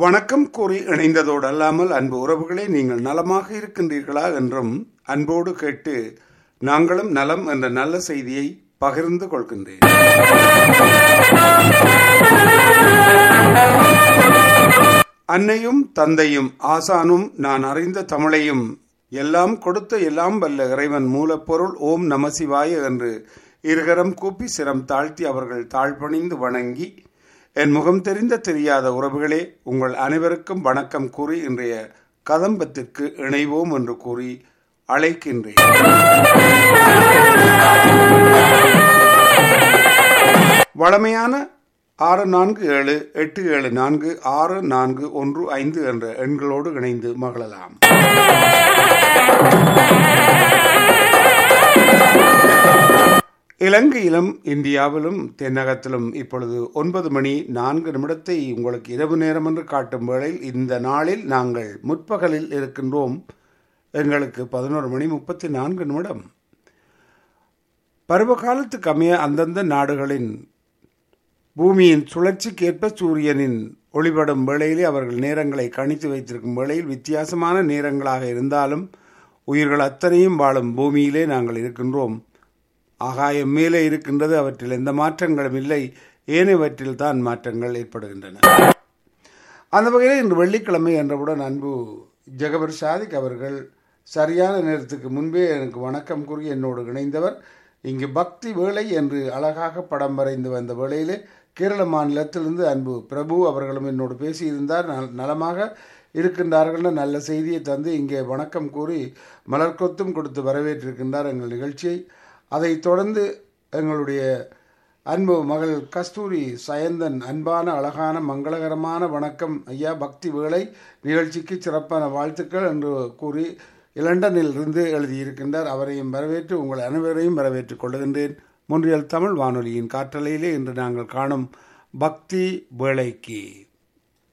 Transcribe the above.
வணக்கம் கூறி இணைந்ததோடு அல்லாமல் அன்பு உறவுகளே நீங்கள் நலமாக இருக்கின்றீர்களா என்றும் அன்போடு கேட்டு நாங்களும் நலம் என்ற நல்ல செய்தியை பகிர்ந்து கொள்கின்றேன் அன்னையும் தந்தையும் ஆசானும் நான் அறிந்த தமிழையும் எல்லாம் கொடுத்த எல்லாம் வல்ல இறைவன் மூலப்பொருள் ஓம் நமசிவாய என்று இருகரம் கூப்பி சிரம் தாழ்த்தி அவர்கள் தாழ்பணிந்து வணங்கி என் முகம் தெரிந்த தெரியாத உறவுகளே உங்கள் அனைவருக்கும் வணக்கம் கூறி இன்றைய கதம்பத்திற்கு இணைவோம் என்று கூறி அழைக்கின்றேன் வளமையான ஆறு நான்கு ஏழு எட்டு ஏழு நான்கு ஆறு நான்கு ஒன்று ஐந்து என்ற எண்களோடு இணைந்து மகிழலாம் இலங்கையிலும் இந்தியாவிலும் தென்னகத்திலும் இப்பொழுது ஒன்பது மணி நான்கு நிமிடத்தை உங்களுக்கு இரவு நேரம் என்று காட்டும் வேளையில் இந்த நாளில் நாங்கள் முற்பகலில் இருக்கின்றோம் எங்களுக்கு பதினோரு மணி முப்பத்தி நான்கு நிமிடம் பருவ காலத்துக்கு அமைய அந்தந்த நாடுகளின் பூமியின் சுழற்சிக்கேற்ப சூரியனின் ஒளிபடும் வேளையிலே அவர்கள் நேரங்களை கணித்து வைத்திருக்கும் வேளையில் வித்தியாசமான நேரங்களாக இருந்தாலும் உயிர்கள் அத்தனையும் வாழும் பூமியிலே நாங்கள் இருக்கின்றோம் ஆகாயம் மேலே இருக்கின்றது அவற்றில் எந்த மாற்றங்களும் இல்லை ஏனையவற்றில் தான் மாற்றங்கள் ஏற்படுகின்றன அந்த வகையில் இன்று வெள்ளிக்கிழமை என்றவுடன் அன்பு ஜெகபர் சாதிக் அவர்கள் சரியான நேரத்துக்கு முன்பே எனக்கு வணக்கம் கூறி என்னோடு இணைந்தவர் இங்கு பக்தி வேலை என்று அழகாக படம் வரைந்து வந்த வேளையிலே கேரள மாநிலத்திலிருந்து அன்பு பிரபு அவர்களும் என்னோடு பேசியிருந்தார் நலமாக இருக்கின்றார்கள் நல்ல செய்தியை தந்து இங்கே வணக்கம் கூறி மலர்கொத்தும் கொடுத்து வரவேற்றிருக்கின்றார் எங்கள் நிகழ்ச்சியை அதைத் தொடர்ந்து எங்களுடைய அன்பு மகள் கஸ்தூரி சயந்தன் அன்பான அழகான மங்களகரமான வணக்கம் ஐயா பக்தி வேலை நிகழ்ச்சிக்கு சிறப்பான வாழ்த்துக்கள் என்று கூறி இலண்டனில் இருந்து எழுதியிருக்கின்றார் அவரையும் வரவேற்று உங்கள் அனைவரையும் வரவேற்றுக் கொள்கின்றேன் முன்றியல் தமிழ் வானொலியின் காற்றலையிலே இன்று நாங்கள் காணும் பக்தி வேலைக்கு